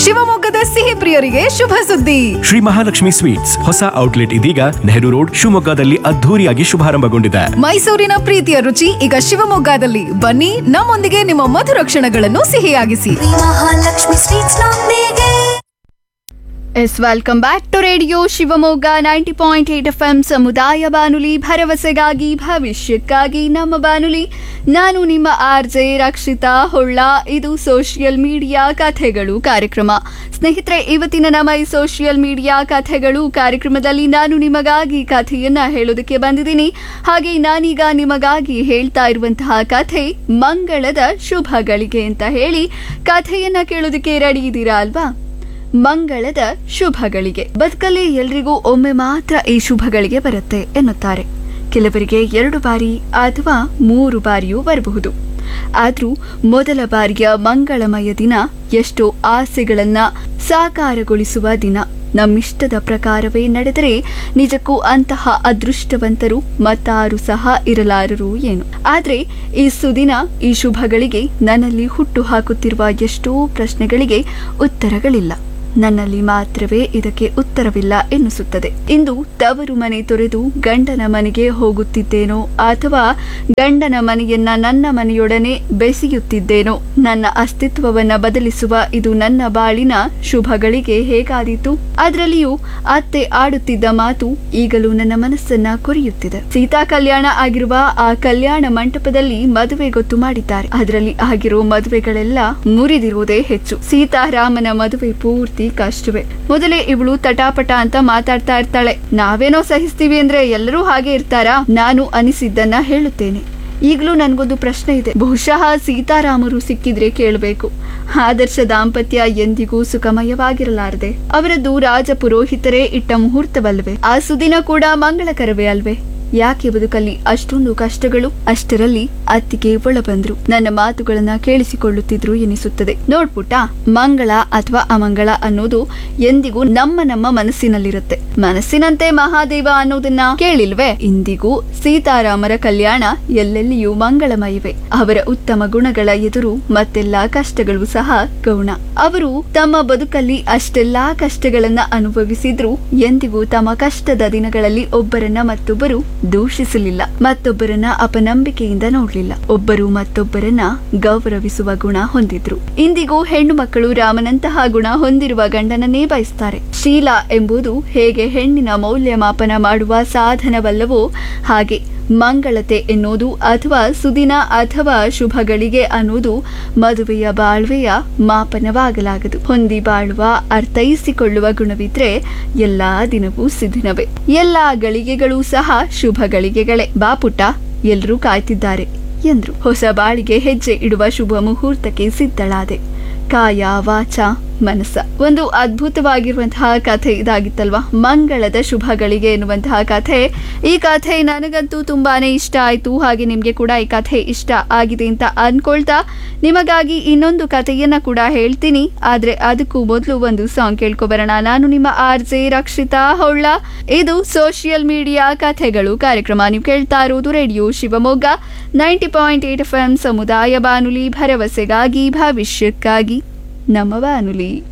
ಶಿವಮೊಗ್ಗದ ಸಿಹಿ ಪ್ರಿಯರಿಗೆ ಶುಭ ಸುದ್ದಿ ಶ್ರೀ ಮಹಾಲಕ್ಷ್ಮಿ ಸ್ವೀಟ್ಸ್ ಹೊಸ ಔಟ್ಲೆಟ್ ಇದೀಗ ನೆಹರು ರೋಡ್ ಶಿವಮೊಗ್ಗದಲ್ಲಿ ಅದ್ಧೂರಿಯಾಗಿ ಶುಭಾರಂಭಗೊಂಡಿದೆ ಮೈಸೂರಿನ ಪ್ರೀತಿಯ ರುಚಿ ಈಗ ಶಿವಮೊಗ್ಗದಲ್ಲಿ ಬನ್ನಿ ನಮ್ಮೊಂದಿಗೆ ನಿಮ್ಮ ಮಧುರ ಕ್ಷಣಗಳನ್ನು ಸಿಹಿಯಾಗಿಸಿ ಮಹಾಲಕ್ಷ್ಮಿ ಸ್ವೀಟ್ಸ್ ನೊಂದಿಗೆ yes welcome back to radio Shivamogga ninety point eight F M ಸಮುದಾಯ ಬಾನುಲಿ ಭರವಸೆಗಾಗಿ ಭವಿಷ್ಯಕ್ಕಾಗಿ ನಮ್ಮ ಬಾನುಲಿ ನಾನು ನಿಮ್ಮ ಆರ್ ಜೆ ರಕ್ಷಿತಾ ಹೊಳ್ಳ ಇದು ಸೋಷಿಯಲ್ ಮೀಡಿಯಾ ಕಥೆಗಳು ಕಾರ್ಯಕ್ರಮ ಸ್ನೇಹಿತರೆ ಇವತ್ತಿನ ನಮ್ಮ ಈ ಸೋಷಿಯಲ್ ಮೀಡಿಯಾ ಕಥೆಗಳು ಕಾರ್ಯಕ್ರಮದಲ್ಲಿ ನಾನು ನಿಮಗಾಗಿ ಕಥೆಯನ್ನ ಹೇಳೋದಕ್ಕೆ ಬಂದಿದ್ದೀನಿ ಹಾಗೆ ನಾನೀಗ ನಿಮಗಾಗಿ ಹೇಳ್ತಾ ಇರುವಂತಹ ಕಥೆ ಮಂಗಳದ ಶುಭಗಳಿಗೆ ಅಂತ ಹೇಳಿ ಕಥೆಯನ್ನ ಕೇಳೋದಕ್ಕೆ ರೆಡಿ ಇದ್ದೀರಾ ಅಲ್ವಾ ಮಂಗಳದ ಶುಭಗಳಿಗೆ ಬದುಕಲ್ಲಿ ಎಲ್ರಿಗೂ ಒಮ್ಮೆ ಮಾತ್ರ ಈ ಶುಭಗಳಿಗೆ ಬರುತ್ತೆ ಎನ್ನುತ್ತಾರೆ ಕೆಲವರಿಗೆ ಎರಡು ಬಾರಿ ಅಥವಾ ಮೂರು ಬಾರಿಯೂ ಬರಬಹುದು ಆದ್ರೂ ಮೊದಲ ಬಾರಿಯ ಮಂಗಳಮಯ ದಿನ ಎಷ್ಟೋ ಆಸೆಗಳನ್ನ ಸಾಕಾರಗೊಳಿಸುವ ದಿನ ನಮ್ಮಿಷ್ಟದ ಪ್ರಕಾರವೇ ನಡೆದರೆ ನಿಜಕ್ಕೂ ಅಂತಹ ಅದೃಷ್ಟವಂತರು ಮತ್ತಾರು ಸಹ ಇರಲಾರರು ಏನು ಆದ್ರೆ ಈ ಸುದಿನ ಈ ಶುಭಗಳಿಗೆ ನನ್ನಲ್ಲಿ ಹುಟ್ಟು ಹಾಕುತ್ತಿರುವ ಎಷ್ಟೋ ಪ್ರಶ್ನೆಗಳಿಗೆ ಉತ್ತರಗಳಿಲ್ಲ ನನ್ನಲ್ಲಿ ಮಾತ್ರವೇ ಇದಕ್ಕೆ ಉತ್ತರವಿಲ್ಲ ಎನ್ನಿಸುತ್ತದೆ ಇಂದು ತವರು ಮನೆ ತೊರೆದು ಗಂಡನ ಮನೆಗೆ ಹೋಗುತ್ತಿದ್ದೇನೋ ಅಥವಾ ಗಂಡನ ಮನೆಯನ್ನ ನನ್ನ ಮನೆಯೊಡನೆ ಬೆಸೆಯುತ್ತಿದ್ದೇನೋ ನನ್ನ ಅಸ್ತಿತ್ವವನ್ನ ಬದಲಿಸುವ ಇದು ನನ್ನ ಬಾಳಿನ ಶುಭಗಳಿಗೆ ಹೇಗಾದೀತು ಅದರಲ್ಲಿಯೂ ಅತ್ತೆ ಆಡುತ್ತಿದ್ದ ಮಾತು ಈಗಲೂ ನನ್ನ ಮನಸ್ಸನ್ನ ಕೊರೆಯುತ್ತಿದೆ ಸೀತಾ ಕಲ್ಯಾಣ ಆಗಿರುವ ಆ ಕಲ್ಯಾಣ ಮಂಟಪದಲ್ಲಿ ಮದುವೆ ಗೊತ್ತು ಮಾಡಿದ್ದಾರೆ ಅದರಲ್ಲಿ ಆಗಿರೋ ಮದುವೆಗಳೆಲ್ಲ ಮುರಿದಿರುವುದೇ ಹೆಚ್ಚು ಸೀತಾರಾಮನ ಮದುವೆ ಪೂರ್ತಿ ಕಷ್ಟವೇ ಮೊದಲೇ ಇವಳು ತಟಾಪಟ ಅಂತ ಮಾತಾಡ್ತಾ ಇರ್ತಾಳೆ ನಾವೇನೋ ಸಹಿಸ್ತೀವಿ ಅಂದ್ರೆ ಎಲ್ಲರೂ ಹಾಗೆ ಇರ್ತಾರಾ ನಾನು ಅನಿಸಿದ್ದನ್ನ ಹೇಳುತ್ತೇನೆ ಈಗಲೂ ನನಗೊಂದು ಪ್ರಶ್ನೆ ಇದೆ ಬಹುಶಃ ಸೀತಾರಾಮರು ಸಿಕ್ಕಿದ್ರೆ ಕೇಳಬೇಕು ಆದರ್ಶ ದಾಂಪತ್ಯ ಎಂದಿಗೂ ಸುಖಮಯವಾಗಿರಲಾರದೆ ಅವರದ್ದು ರಾಜ ಪುರೋಹಿತರೇ ಇಟ್ಟ ಮುಹೂರ್ತವಲ್ವೇ ಆ ಸುದಿನ ಕೂಡ ಮಂಗಳಕರವೇ ಅಲ್ವೇ ಯಾಕೆ ಬದುಕಲ್ಲಿ ಅಷ್ಟೊಂದು ಕಷ್ಟಗಳು ಅಷ್ಟರಲ್ಲಿ ಅತ್ತಿಗೆ ಒಳ ಬಂದ್ರು ನನ್ನ ಮಾತುಗಳನ್ನ ಕೇಳಿಸಿಕೊಳ್ಳುತ್ತಿದ್ರು ಎನಿಸುತ್ತದೆ ನೋಡ್ಪುಟ್ಟ ಮಂಗಳ ಅಥವಾ ಅಮಂಗಳ ಅನ್ನೋದು ಎಂದಿಗೂ ನಮ್ಮ ನಮ್ಮ ಮನಸ್ಸಿನಲ್ಲಿರುತ್ತೆ ಮನಸ್ಸಿನಂತೆ ಮಹಾದೇವ ಅನ್ನೋದನ್ನ ಕೇಳಿಲ್ವೇ ಇಂದಿಗೂ ಸೀತಾರಾಮರ ಕಲ್ಯಾಣ ಎಲ್ಲೆಲ್ಲಿಯೂ ಮಂಗಳಮಯವೇ ಅವರ ಉತ್ತಮ ಗುಣಗಳ ಎದುರು ಮತ್ತೆಲ್ಲಾ ಕಷ್ಟಗಳು ಸಹ ಗೌಣ ಅವರು ತಮ್ಮ ಬದುಕಲ್ಲಿ ಅಷ್ಟೆಲ್ಲಾ ಕಷ್ಟಗಳನ್ನ ಅನುಭವಿಸಿದ್ರು ಎಂದಿಗೂ ತಮ್ಮ ಕಷ್ಟದ ದಿನಗಳಲ್ಲಿ ಒಬ್ಬರನ್ನ ಮತ್ತೊಬ್ಬರು ದೂಷಿಸಲಿಲ್ಲ ಮತ್ತೊಬ್ಬರನ್ನ ಅಪನಂಬಿಕೆಯಿಂದ ನೋಡ್ಲಿಲ್ಲ ಒಬ್ಬರು ಮತ್ತೊಬ್ಬರನ್ನ ಗೌರವಿಸುವ ಗುಣ ಹೊಂದಿದ್ರು ಇಂದಿಗೂ ಹೆಣ್ಣು ಮಕ್ಕಳು ರಾಮನಂತಹ ಗುಣ ಹೊಂದಿರುವ ಗಂಡನನ್ನೇ ಬಯಸ್ತಾರೆ ಶೀಲ ಎಂಬುದು ಹೇಗೆ ಹೆಣ್ಣಿನ ಮೌಲ್ಯಮಾಪನ ಮಾಡುವ ಸಾಧನವಲ್ಲವೋ ಹಾಗೆ ಮಂಗಳತೆ ಎನ್ನುವುದು ಅಥವಾ ಸುದಿನ ಅಥವಾ ಶುಭಗಳಿಗೆ ಅನ್ನೋದು ಮದುವೆಯ ಬಾಳ್ವೆಯ ಮಾಪನವಾಗಲಾಗದು ಹೊಂದಿ ಬಾಳುವ ಅರ್ಥೈಸಿಕೊಳ್ಳುವ ಗುಣವಿದ್ರೆ ಎಲ್ಲಾ ದಿನವೂ ಸಿದಿನವೇ ಎಲ್ಲಾ ಗಳಿಗೆಗಳು ಸಹ ಶುಭ ಗಳಿಗೆಗಳೇ ಬಾಪುಟ ಎಲ್ರೂ ಕಾಯ್ತಿದ್ದಾರೆ ಎಂದ್ರು ಹೊಸ ಬಾಳಿಗೆ ಹೆಜ್ಜೆ ಇಡುವ ಶುಭ ಮುಹೂರ್ತಕ್ಕೆ ಸಿದ್ಧಳಾದೆ ಕಾಯ ವಾಚ ಮನಸ್ಸ ಒಂದು ಅದ್ಭುತವಾಗಿರುವಂತಹ ಕಥೆ ಇದಾಗಿತ್ತಲ್ವಾ ಮಂಗಳದ ಶುಭಗಳಿಗೆ ಎನ್ನುವಂತಹ ಕಥೆ ಈ ಕಥೆ ನನಗಂತೂ ತುಂಬಾನೇ ಇಷ್ಟ ಆಯ್ತು ಹಾಗೆ ನಿಮ್ಗೆ ಕೂಡ ಈ ಕಥೆ ಇಷ್ಟ ಆಗಿದೆ ಅಂತ ಅನ್ಕೊಳ್ತಾ ನಿಮಗಾಗಿ ಇನ್ನೊಂದು ಕಥೆಯನ್ನ ಕೂಡ ಹೇಳ್ತೀನಿ ಆದ್ರೆ ಅದಕ್ಕೂ ಮೊದಲು ಒಂದು ಸಾಂಗ್ ಕೇಳ್ಕೊಬರೋಣ ನಾನು ನಿಮ್ಮ ಆರ್ ಜೆ ರಕ್ಷಿತಾ ಹೊಳ್ಳ ಇದು ಸೋಷಿಯಲ್ ಮೀಡಿಯಾ ಕಥೆಗಳು ಕಾರ್ಯಕ್ರಮ ನೀವು ಕೇಳ್ತಾ ಇರೋದು radio Shivamogga ninety point eight F M ಸಮುದಾಯ ಬಾನುಲಿ ಭರವಸೆಗಾಗಿ ಭವಿಷ್ಯಕ್ಕಾಗಿ ನಮ್ಮ ಬಾನುಲಿ